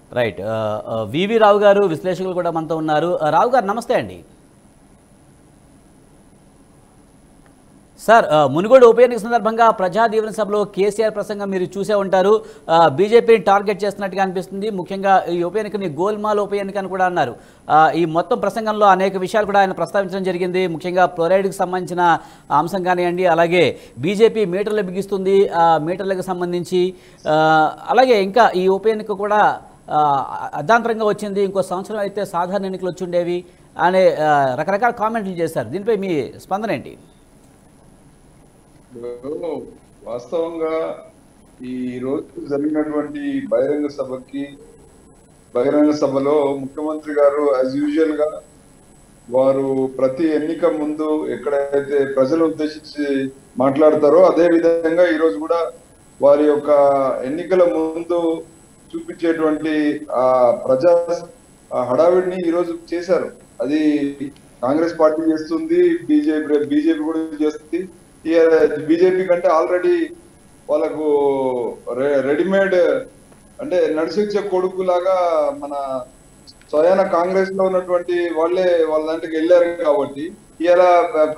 Right ఆ, ఆ, వివి రావు గారు విశ్లేషకులు కూడా మనతో ఉన్నారు ఆ, రావు గారు నమస్తే అండి సార్ ఆ, మునుగోడు ఉప ఎన్నిక సందర్భంగా ప్రజా దీవెన సభలో కేసీఆర్ ప్రసంగం మీరు చూసే ఉంటారు ఆ, బీజేపీని టార్గెట్ చేస్తున్నట్టుగా అనిపిస్తుంది ముఖ్యంగా ఈ ఉప ఎన్నికని గోల్మాల్ ఉప ఎన్నిక అని కూడా అన్నారు ఆ, ఈ మొత్తం ప్రసంగంలో అనేక విషయాలు కూడా ఆయన ప్రస్తావించడం జరిగింది ముఖ్యంగా ఫ్లోరైడ్కి సంబంధించిన అంశం కానివ్వండి అలాగే బీజేపీ మీటర్లు బిగిస్తుంది ఆ మీటర్లకు సంబంధించి ఆ, అలాగే ఇంకా ఈ ఉప ఎన్నిక కూడా ఆ, అర్ధాంతరంగా వచ్చింది ఇంకో సంవత్సరం అయితే సాధారణ ఎన్నికలు వచ్చి ఉండేవి అనే ఆ, రకరకాల కామెంట్లు చేశారు దీనిపై మీ స్పందన ఏంటి ఇప్పుడు వాస్తవంగా ఈ రోజు జరిగినటువంటి బహిరంగ సభకి బహిరంగ సభలో ముఖ్యమంత్రి గారు యాజ్ యూజువల్ గా వారు ప్రతి ఎన్నిక ముందు ఎక్కడైతే ప్రజలు ఉద్దేశించి మాట్లాడతారో అదే విధంగా ఈ రోజు కూడా వారి యొక్క ఎన్నికల ముందు చూపించేటువంటి ఆ ప్రజా ఆ హడావిడిని ఈ రోజు చేశారు అది కాంగ్రెస్ పార్టీ చేస్తుంది బీజేపీ బీజేపీ కూడా చేస్తుంది బీజేపీ కంటే ఆల్రెడీ వాళ్ళకు రె- రెడీమేడ్ అంటే నడిచొచ్చే కొడుకు లాగా మన స్వయాన కాంగ్రెస్ లో ఉన్నటువంటి వాళ్ళే వాళ్ళ దాంట్లోకి వెళ్ళారు కాబట్టి ఇలా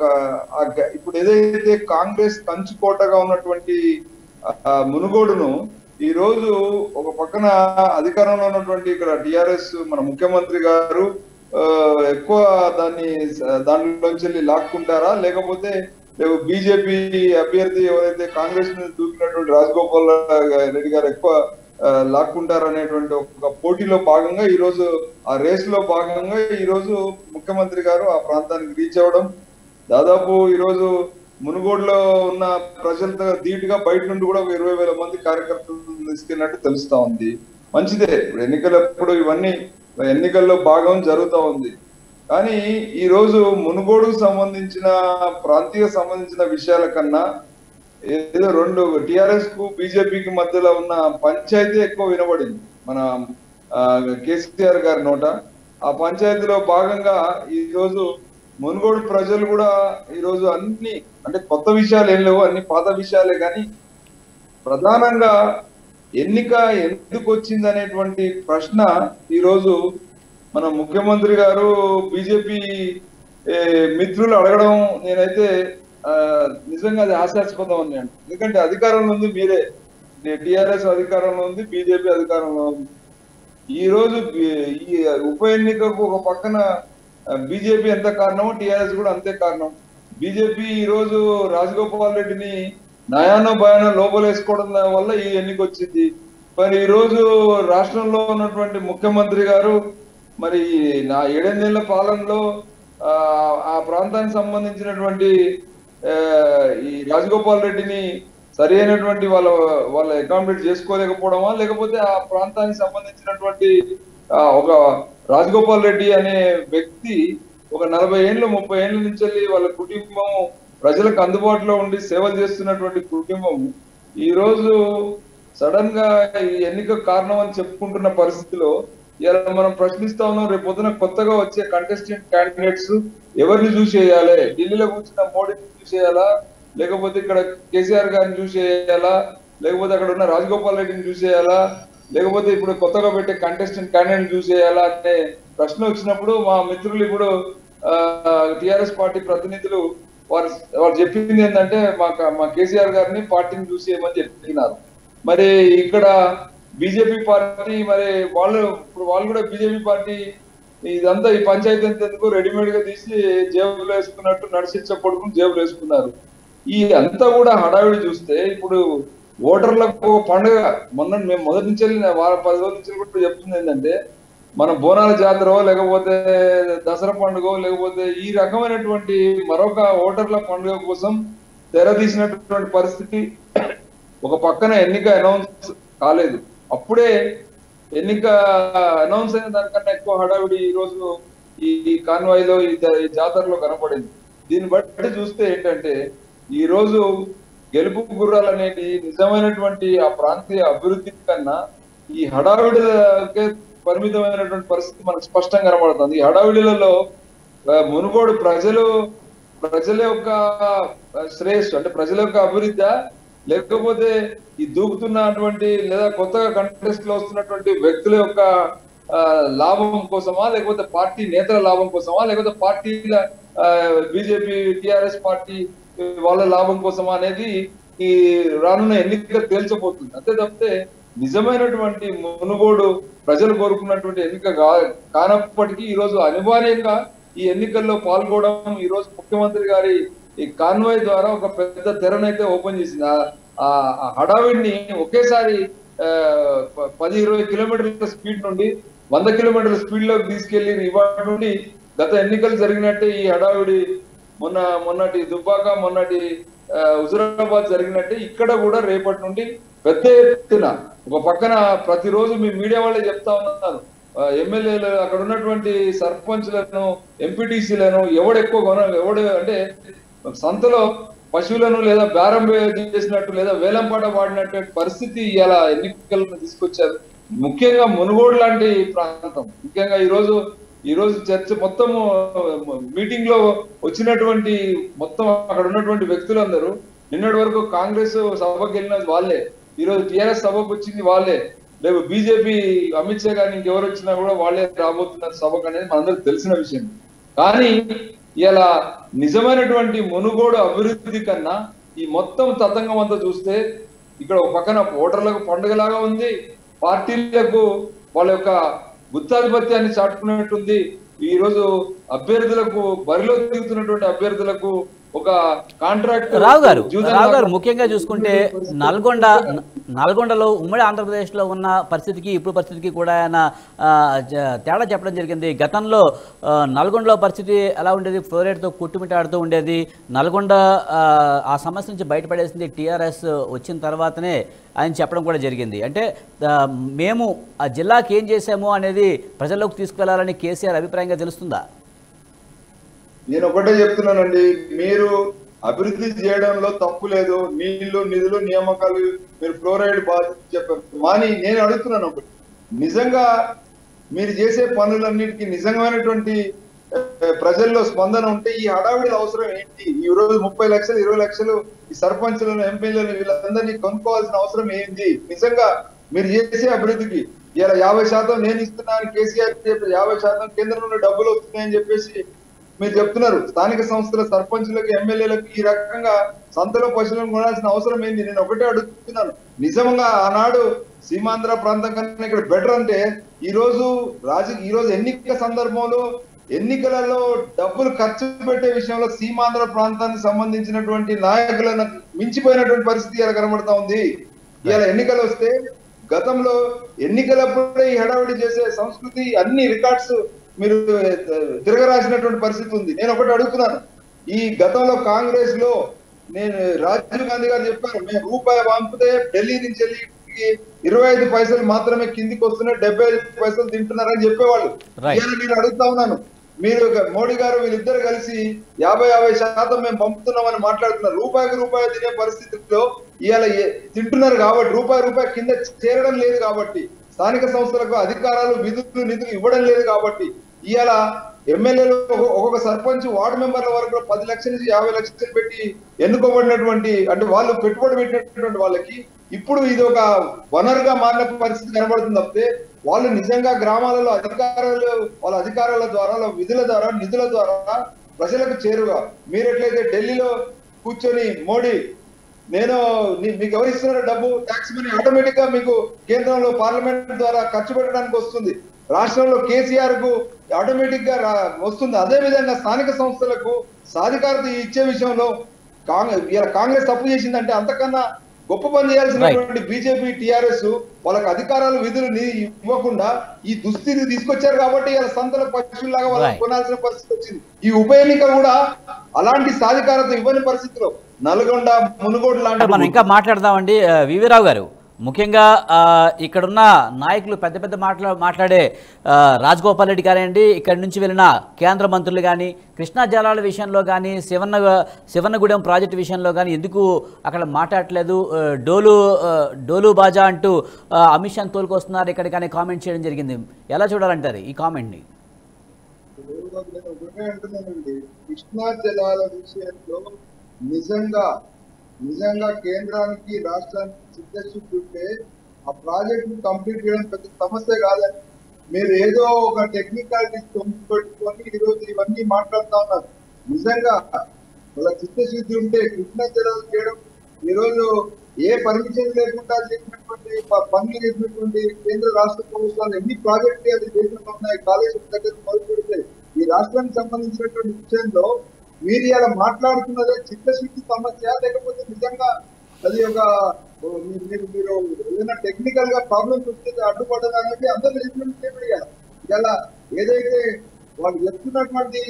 ఇప్పుడు ఏదైతే కాంగ్రెస్ కంచుకోటగా ఉన్నటువంటి ఆ మునుగోడును ఈ రోజు ఒక పక్కన అధికారంలో ఉన్నటువంటి ఇక్కడ టిఆర్ఎస్ మన ముఖ్యమంత్రి గారు ఆ, ఎక్కువ దాన్ని స- దాంట్లోంచి వెళ్ళి లాక్కుంటారా లేకపోతే బీజేపీ అభ్యర్థి ఎవరైతే కాంగ్రెస్ నుంచి దూకినటువంటి రాజగోపాల్ రెడ్డి గారు ఎక్కువ ఆ, లాక్కుంటారనేటువంటి ఒక పోటీలో భాగంగా ఈ రోజు ఆ రేస్ లో భాగంగా ఈ రోజు ముఖ్యమంత్రి గారు ఆ ప్రాంతానికి రీచ్ అవ్వడం దాదాపు ఈ రోజు మునుగోడులో ఉన్న ప్రజలతో ధీటుగా బయట నుండి కూడా ఒక ఇరవై వేల మంది కార్యకర్తలు తీసుకెళ్ళినట్టు తెలుస్తా ఉంది మంచిదే ఇప్పుడు ఎన్నికలప్పుడు ఇవన్నీ ఎన్నికల్లో భాగం జరుగుతా ఉంది కానీ ఈ రోజు మునుగోడుకు సంబంధించిన ప్రాంతీయ సంబంధించిన విషయాల కన్నా ఏదో రెండు టిఆర్ఎస్ కు బీజేపీకి మధ్యలో ఉన్న పంచాయతీ ఎక్కువ వినబడింది మన ఆ, కేసీఆర్ గారి నోట ఆ పంచాయతీలో భాగంగా ఈ రోజు మునుగోడు ప్రజలు కూడా ఈ రోజు అన్ని అంటే కొత్త విషయాలు ఏం లేవు అన్ని పాత విషయాలే కానీ ప్రధానంగా ఎన్నిక ఎందుకు వచ్చింది అనేటువంటి ప్రశ్న ఈ రోజు మన ముఖ్యమంత్రి గారు బీజేపీ మిత్రులు అడగడం నేనైతే ఆ, నిజంగా అది హాస్యాస్పదం అని నేను ఎందుకంటే అధికారంలో ఉంది మీరే టిఆర్ఎస్ అధికారంలో ఉంది బీజేపీ అధికారంలో ఉంది ఈ రోజు బి- ఈ ఉప ఎన్నికకు ఒక పక్కన బీజేపీ ఎంత కారణమో టిఆర్ఎస్ కూడా అంతే కారణం బీజేపీ ఈ రోజు రాజగోపాల్ రెడ్డిని నయానో భయానో లోపలేసుకోవడం వల్ల ఈ ఎన్నిక వచ్చింది మరి ఈ రోజు రాష్ట్రంలో ఉన్నటువంటి ముఖ్యమంత్రి గారు మరి నా ఏడెనిమిదేళ్ల పాలనలో ఆ ఆ ప్రాంతానికి సంబంధించినటువంటి ఆ, ఈ రాజగోపాల్ రెడ్డిని సరి అయినటువంటి వాళ్ళ వాళ్ళ అకామిడేట్ చేసుకోలేకపోవడమా లేకపోతే ఆ ప్రాంతానికి సంబంధించినటువంటి ఆ, ఒక రాజగోపాల్ రెడ్డి అనే వ్యక్తి ఒక నలభై ఏళ్ళు ముప్పై ఏళ్ళ నుంచి వెళ్ళి వాళ్ళ కుటుంబం ప్రజలకు అందుబాటులో ఉండి సేవలు చేస్తున్నటువంటి కుటుంబం ఈ రోజు సడన్ గా ఈ ఎన్నిక కారణం అని చెప్పుకుంటున్న పరిస్థితిలో ఇలా మనం ప్రశ్నిస్తా ఉన్నాం రేపు పొద్దున కొత్తగా వచ్చే కంటెస్టెంట్ క్యాండిడేట్స్ ఎవరిని చూసేయాలి ఢిల్లీలో కూర్చున్న మోడీని చూసేయాలా లేకపోతే ఇక్కడ కేసీఆర్ గారిని చూసేయాలా లేకపోతే అక్కడ ఉన్న రాజగోపాల్ రెడ్డిని చూసేయాలా లేకపోతే ఇప్పుడు కొత్తగా పెట్టే కంటెస్టెంట్ క్యాండిడేట్ చూసేయాలా అనే ప్రశ్న వచ్చినప్పుడు మా మిత్రులు ఇప్పుడు టిఆర్ఎస్ పార్టీ ప్రతినిధులు వారు వారు చెప్పింది ఏంటంటే మా మా కేసీఆర్ గారిని పార్టీని చూసేయమని చెప్పినారు మరి ఇక్కడ బీజేపీ పార్టీ మరి వాళ్ళు ఇప్పుడు వాళ్ళు కూడా బీజేపీ పార్టీ ఇదంతా ఈ పంచాయతీ అంతా ఎందుకు రెడీమేడ్ గా తీసి జేబులు వేసుకున్నట్టు నడిచించ కొడుకుని జేబులు వేసుకున్నారు ఈ అంతా కూడా హడావిడి చూస్తే ఇప్పుడు ఓటర్లకు ఒక పండుగ మొన్న మేము మొదటి నుంచి వెళ్ళిన వారం పది రోజుల నుంచి కూడా చెప్తుంది ఏంటంటే మన బోనాల జాతర లేకపోతే దసరా పండుగ లేకపోతే ఈ రకమైనటువంటి మరొక ఓటర్ల పండుగ కోసం తెరదీసినటువంటి పరిస్థితి ఒక పక్కన ఎన్నిక అనౌన్స్ కాలేదు అప్పుడే ఎన్నిక అనౌన్స్ అయిన దానికన్నా ఎక్కువ హడావిడి ఈ రోజు ఈ కాన్వాయ్ లో ఈ జా- ఈ జాతరలో కనపడింది దీన్ని బట్టి చూస్తే ఏంటంటే ఈ రోజు గెలుపు గుర్రాలు అనేటి నిజమైనటువంటి ఆ ప్రాంతీయ అభివృద్ధి కన్నా ఈ హడావిడికే పరిమితమైనటువంటి పరిస్థితి మనకు స్పష్టంగా కనబడుతుంది ఈ హడావిడిలలో ఆ, మునుగోడు ప్రజలు ప్రజల యొక్క శ్రేయస్సు అంటే ప్రజల యొక్క అభివృద్ధి లేకపోతే ఈ దూకుతున్నటువంటి లేదా కొత్తగా కంటెస్ట్ లో వస్తున్నటువంటి వ్యక్తుల యొక్క ఆ, లాభం కోసమా లేకపోతే పార్టీ నేతల లాభం కోసమా లేకపోతే పార్టీల బీజేపీ టిఆర్ఎస్ పార్టీ వాళ్ళ లాభం కోసమా అనేది ఈ రానున్న ఎన్నిక తేల్చబోతుంది అంతే తప్పితే నిజమైనటువంటి మునుగోడు ప్రజలు కోరుకున్నటువంటి ఎన్నిక కా- కానప్పటికీ ఈ రోజు అనివార్యంగా ఈ ఎన్నికల్లో పాల్గొనడం ఈ రోజు ముఖ్యమంత్రి గారి ఈ కాన్వాయ్ ద్వారా ఒక పెద్ద తెరనైతే ఓపెన్ చేసింది ఆ- ఆ హడావిడిని ఒకేసారి ఆ, ప- పది ఇరవై కిలోమీటర్ల స్పీడ్ నుండి వంద కిలోమీటర్ల స్పీడ్ లోకి తీసుకెళ్లి ఇవాటి నుండి గత ఎన్నికలు జరిగినట్టే ఈ హడావిడి మొన్న మొన్నటి దుబ్బాక మొన్నటి ఆ, హుజురాబాద్ జరిగినట్టే ఇక్కడ కూడా రేపటి నుండి పెద్ద ఎత్తున ఒక పక్కన ప్రతిరోజు మీ మీడియా వాళ్ళే చెప్తా ఉన్నారు ఆ, ఎమ్మెల్యేలు అక్కడ ఉన్నటువంటి సర్పంచ్లను ఎంపీటీసీలను ఎవడు ఎక్కువ కొన ఎవడు అంటే సంతలో పశువులను లేదా బేరం చేసినట్టు లేదా వేలంపాట వాడినట్టు పరిస్థితి ఇలా ఎన్నికలను తీసుకొచ్చారు ముఖ్యంగా మునుగోడు లాంటి ప్రాంతం ముఖ్యంగా ఈ రోజు ఈ రోజు చర్చ మొత్తం మీటింగ్ లో వచ్చినటువంటి మొత్తం అక్కడ ఉన్నటువంటి వ్యక్తులందరూ నిన్నటి వరకు కాంగ్రెస్ సభకు వెళ్ళినది వాళ్ళే ఈ రోజు టిఆర్ఎస్ సభకు వచ్చింది వాళ్ళే లేదు బీజేపీ అమిత్ షా గారిని ఇంకెవరు వచ్చినా కూడా వాళ్ళే రాబోతున్నారు సభకు అనేది మనందరికి తెలిసిన విషయం కానీ ఇలా నిజమైనటువంటి మునుగోడు అభివృద్ధి కన్నా ఈ మొత్తం తతంగం అంతా చూస్తే ఇక్కడ ఒక పక్కన ఓటర్లకు పండుగలాగా ఉంది పార్టీలకు వాళ్ళ యొక్క గుత్తాధిపత్యాన్ని చాటుకున్నట్టుంది ఈ రోజు అభ్యర్థులకు బరిలో దిగుతున్నటువంటి అభ్యర్థులకు ఒక కాంట్రాక్ట్ రావు గారు జూదం రావు గారు లాగా- ముఖ్యంగా చూసుకుంటే నల్గొండ నల్గొండలో ఉమ్మడి ఆంధ్రప్రదేశ్లో ఉన్న పరిస్థితికి ఇప్పుడు పరిస్థితికి కూడా ఆయన ఆ, జ- తేడా చెప్పడం జరిగింది గతంలో ఆ, నల్గొండలో పరిస్థితి ఎలా ఉండేది ఫ్లోరైడ్తో కుట్టుమిటాడుతూ ఉండేది నల్గొండ ఆ, ఆ సమస్య నుంచి బయటపడేసింది టీఆర్ఎస్ వచ్చిన తర్వాతనే ఆయన చెప్పడం కూడా జరిగింది అంటే ఆ, మేము ఆ జిల్లాకి ఏం చేశాము అనేది ప్రజల్లోకి తీసుకెళ్లాలని కేసీఆర్ అభిప్రాయంగా తెలుస్తుందా నేను ఒకటే చెప్తున్నానండి మీరు అభివృద్ధి చేయడంలో తప్పు లేదు నీళ్లు నిధులు నియామకాలు మీరు ఫ్లోరైడ్ బాధ చెప్పారు కానీ నేను అడుగుతున్నాను ఒకటి నిజంగా మీరు చేసే పనులన్నిటికీ నిజమైనటువంటి ఆ, ప్రజల్లో స్పందన ఉంటే ఈ హడావిడి అవసరం ఏంటి ఈ రోజు ముప్పై లక్షలు ఇరవై లక్షలు ఈ సర్పంచులను ఎంపీలను వీళ్ళందరినీ కొనుక్కోవాల్సిన అవసరం ఏంది నిజంగా మీరు చేసే అభివృద్ధికి ఇలా యాభై శాతం నేను ఇస్తున్నాను కేసీఆర్ చెప్పి యాభై శాతం కేంద్రం నుండి డబ్బులు వస్తున్నాయని చెప్పేసి మీరు చెప్తున్నారు స్థానిక సంస్థల సర్పంచులకు ఎమ్మెల్యేలకు ఈ రకంగా సంతలో పశువులను కొనాల్సిన అవసరం ఏంది నేను ఒకటే అడుగుతున్నాను నిజంగా ఆనాడు సీమాంధ్ర ప్రాంతం కన్నా ఇక్కడ బెటర్ అంటే ఈ రోజు రాజు ఈ రోజు ఎన్నికల సందర్భంలో ఎన్నికలలో డబ్బులు ఖర్చు పెట్టే విషయంలో సీమాంధ్ర ప్రాంతానికి సంబంధించినటువంటి నాయకులను మించిపోయినటువంటి పరిస్థితి ఇలా కనబడతా ఉంది ఇవాళ ఎన్నికలు వస్తే గతంలో ఎన్నికలప్పుడే ఈ హడావిడి చేసే సంస్కృతి అన్ని రికార్డ్స్ మీరు తిరగరాసినటువంటి పరిస్థితి ఉంది నేను ఒకటి అడుగుతున్నాను ఈ గతంలో కాంగ్రెస్ లో నేను రాజీవ్ గాంధీ గారు చెప్పారు మేము రూపాయి పంపితే ఢిల్లీ నుంచి వెళ్ళి ఇక్కడికి ఇరవై ఐదు పైసలు మాత్రమే కిందికి వస్తున్నాయి డెబ్బై ఐదు పైసలు తింటున్నారని చెప్పేవాళ్ళు Right. ఇవాళ నేను అడుగుతా ఉన్నాను మీరు ఒక- మోడీ గారు వీళ్ళిద్దరు కలిసి యాభై యాభై శాతం మేము పంపుతున్నామని మాట్లాడుతున్నారు రూపాయికి రూపాయి తినే పరిస్థితుల్లో ఇవాళ ఏ- తింటున్నారు కాబట్టి రూపాయి రూపాయి కింద చేరడం లేదు కాబట్టి స్థానిక సంస్థలకు అధికారాలు విధులు నిధులు ఇవ్వడం లేదు కాబట్టి ఇవాళ ఎమ్మెల్యేలు ఒక్కొక్క- ఒక్కొక్క సర్పంచ్ వార్డు మెంబర్ల వరకు పది లక్షల నుంచి యాభై లక్షలు పెట్టి ఎన్నుకోబడినటువంటి అంటే వాళ్ళు పెట్టుబడి పెట్టినటువంటి వాళ్ళకి ఇప్పుడు ఇది ఒక వనరుగా మారిన పరిస్థితి కనబడుతుంది తప్పితే వాళ్ళు నిజంగా గ్రామాలలో అధికారాలు వాళ్ళ అధికారాల ద్వారా వాళ్ళ విధుల ద్వారా నిధుల ద్వారా ప్రజలకు చేరుగా మీరు ఎట్లయితే ఢిల్లీలో కూర్చొని మోడీ నేను నీ- మీకు ఎవరు ఇస్తున్నారు డబ్బు ట్యాక్స్ మనీ ఆటోమేటిక్ గా మీకు కేంద్రంలో పార్లమెంట్ ద్వారా ఖర్చు పెట్టడానికి వస్తుంది రాష్ట్రంలో కేసీఆర్ కు ఆటోమేటిక్ గా రా- వస్తుంది అదే విధంగా స్థానిక సంస్థలకు సాధికారత ఇచ్చే విషయంలో కాంగ్రెస్ ఇలా కాంగ్రెస్ తప్పు చేసిందంటే అంతకన్నా గొప్ప పని చేయాల్సినటువంటి బీజేపీ టిఆర్ఎస్ వాళ్ళకి అధికారాలు విధులు ని- ఇవ్వకుండా ఈ దుస్థితి తీసుకొచ్చారు కాబట్టి ఇలా సంతల పక్షుల్లాగా వాళ్ళకి Right. కొనాల్సిన పరిస్థితి వచ్చింది ఈ ఉప ఎన్నిక కూడా అలాంటి సాధికారత ఇవ్వని పరిస్థితిలో నల్గొండ మునుగోడు అంటే మనం లాంటి ఇంకా మాట్లాడదామండి ఆ, వివి రావు గారు ముఖ్యంగా ఆ, ఇక్కడున్న నాయకులు పెద్ద పెద్ద మాట్లా మాట్లాడే ఆ, రాజగోపాల్ రెడ్డి కానివ్వండి ఇక్కడి నుంచి వెళ్ళిన కేంద్ర మంత్రులు కానీ కృష్ణా జలాల విషయంలో కానీ శివన్న శివన్నగూడెం ప్రాజెక్టు విషయంలో కానీ ఎందుకు అక్కడ మాట్లాడట్లేదు ఆ, డోలు ఆ, డోలు బాజా అంటూ ఆ, అమిత్ షాని తోలుకొస్తున్నారు ఇక్కడ కానీ కామెంట్ చేయడం జరిగింది ఎలా చూడాలంటారు ఈ కామెంట్ని నేను ఒకటే అంటున్నానండి కృష్ణా జలాల విషయంలో నిజంగా నిజంగా కేంద్రానికి రాష్ట్రానికి చిత్తశుద్ధి ఉంటే ఆ ప్రాజెక్ట్ కంప్లీట్ చేయడం పెద్ద సమస్య కాదని మీరు ఏదో ఒక టెక్నికాలిటీ పెట్టుకొని ఈరోజు ఇవన్నీ మాట్లాడుతా ఉన్నారు నిజంగా వాళ్ళ చిత్తశుద్ధి ఉంటే కృష్ణ జలాలు చేయడం ఈరోజు ఏ పర్మిషన్ లేకుండా చేసినటువంటి ప- పనులు చేసినటువంటి కేంద్ర రాష్ట్ర ప్రభుత్వాలు ఎన్ని ప్రాజెక్టులు అది దేశంలో ఉన్నాయి కాలేజీ దగ్గర మొదలు పెడితే ఈ రాష్ట్రానికి సంబంధించినటువంటి విషయంలో మీరు ఇలా మాట్లాడుతున్నదే చిత్తశుద్ధి సమస్య లేకపోతే నిజంగా అది ఒక ఓ, మీరు మీరు మీరు ఏదైనా టెక్నికల్ గా ప్రాబ్లమ్స్ వస్తే అడ్డుపడ్డది అనేది అందరూ ఇంప్లిమెంట్ చేయబడి ఇలా ఏదైతే వాళ్ళు చెప్తున్నటువంటి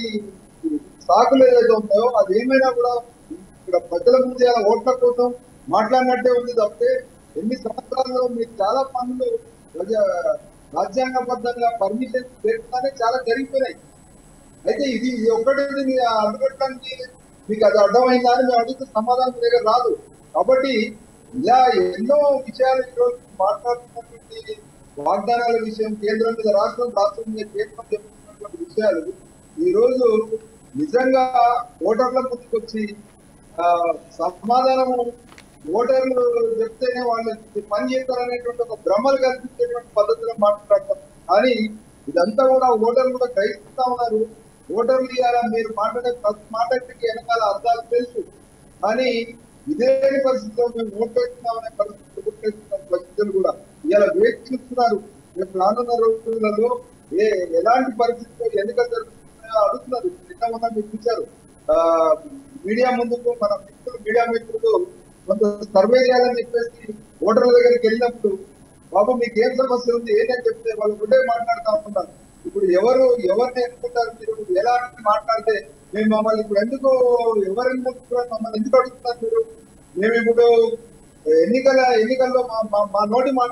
సాకులు ఏదైతే ఉందో అది ఏమైనా కూడా ఇక్కడ ప్రజల ముందు ఇలా ఓట్ల కోసం మాట్లాడినట్టే ఉంది తప్పితే ఎన్ని సంవత్సరాల్లో మీకు చాలా పనులు ప్రజా రాజ్యాంగబద్ధంగా పర్మిషన్ లేకుండానే చాలా జరిగిపోయినాయి అయితే ఇది ఇది ఒక్కటి మీ అడ్డుపెట్టడానికి మీకు అది అర్థమైందా అని మేము అడిగితే సమాధానం మీ దగ్గర రాదు కాబట్టి ఇలా ఎన్నో విషయాలు ఈరోజు మాట్లాడుతున్నటువంటి వాగ్దానాల విషయం కేంద్రం మీద రాష్ట్రం రాష్ట్రం మీద కేంద్రం చెప్తున్నటువంటి విషయాలు ఈ రోజు నిజంగా ఓటర్ల ముందుకు వచ్చి ఆ, సమాధానం ఓటర్లు చెప్తేనే వాళ్ళు పని చేస్తారనేటువంటి ఒక భ్రమలు కల్పించేటువంటి పద్ధతిలో మాట్లాడతారు కానీ ఇదంతా కూడా ఓటర్లు కూడా గ్రహిస్తా ఉన్నారు ఓటర్లు ఇవాళ మీరు మాట్లాడే ప్రతి మాటకి వెనకాల అర్థాలు తెలుసు కానీ ఇదే పరిస్థితిలో మేము ఓటేస్తున్నామనే పరిస్థితి ఓటేస్తున్న పరిస్థితులు కూడా ఇవాళ వేచి చూస్తున్నారు రేపు రానున్న రోజులలో ఏ ఎలాంటి పరిస్థితుల్లో ఎన్నికలు జరుగుతున్నాయో అడుగుతున్నారు నిన్న మొన్న మీరు చూశారు ఆ, మీడియా ముందుకు మన మిత్రులు మీడియా మిత్రులు కొంత సర్వే చేయాలని చెప్పేసి ఓటర్ల దగ్గరికి వెళ్ళినప్పుడు బాబు మీకు ఏం సమస్య ఉంది ఏంటని చెప్తే వాళ్ళు ఒకటే మాట్లాడుతూ ఉంటారు ఇప్పుడు ఎవరు ఎవరిని ఎన్నుకుంటారు మీరు ఎలా మాట్లాడితే మేము మమ్మల్ని ఇప్పుడు ఎందుకు ఎవరు ఎన్నుకుంటున్నారు మమ్మల్ని ఎందుకు అడుగుతున్నారు మీరు మేము ఇప్పుడు ఎన్నికల ఎన్నికల్లో మా మా- మా నోటి మాట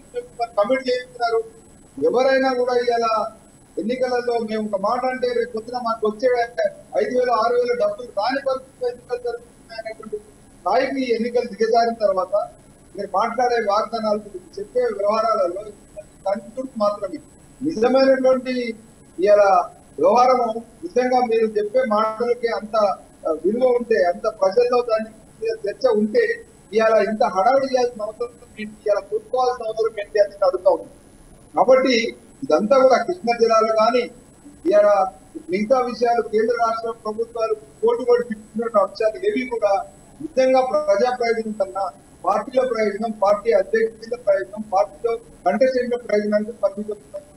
కమిట్ చేస్తున్నారు ఎవరైనా కూడా ఇలా ఎన్నికలలో మేము ఒక మాట అంటే రేపు పొద్దున మాకు వచ్చే ఐదు వేలు ఆరు వేలు డబ్బులు రాని పరిస్థితిలో ఎన్నికలు జరుగుతున్నాయనేటువంటి స్థాయికి ఎన్నికలు దిగజారిన తర్వాత మీరు మాట్లాడే వాగ్దానాలు చెప్పే వ్యవహారాలలో కన్ఫ్యూజ్ మాత్రమే నిజమైనటువంటి ఇలా వ్యవహారం నిజంగా మీరు చెప్పే మాటలకి అంత ఆ, విలువ ఉంటే అంత ప్రజల్లో దాని మీద చర్చ ఉంటే ఇవాళ ఇంత హడావిడి చేయాల్సిన అవసరం ఏంటి ఇవాళ కూర్చోవాల్సిన అవసరం ఏంటి అని నేను అడుగుతా ఉన్నాను కాబట్టి ఇదంతా కూడా కృష్ణ జిల్లాలో కానీ ఇవాళ మిగతా విషయాలు కేంద్ర రాష్ట్ర ప్రభుత్వాలు పోటీ పడి తిప్పుతున్న అంశాలు ఏవి కూడా నిజంగా ప్రజా ప్రయోజనం కన్నా పార్టీల ప్రయోజనం పార్టీ అధ్యక్షుల ప్రయోజనం పార్టీలో కంటెస్టెంట్ల ప్రయోజనానికి పరిమితం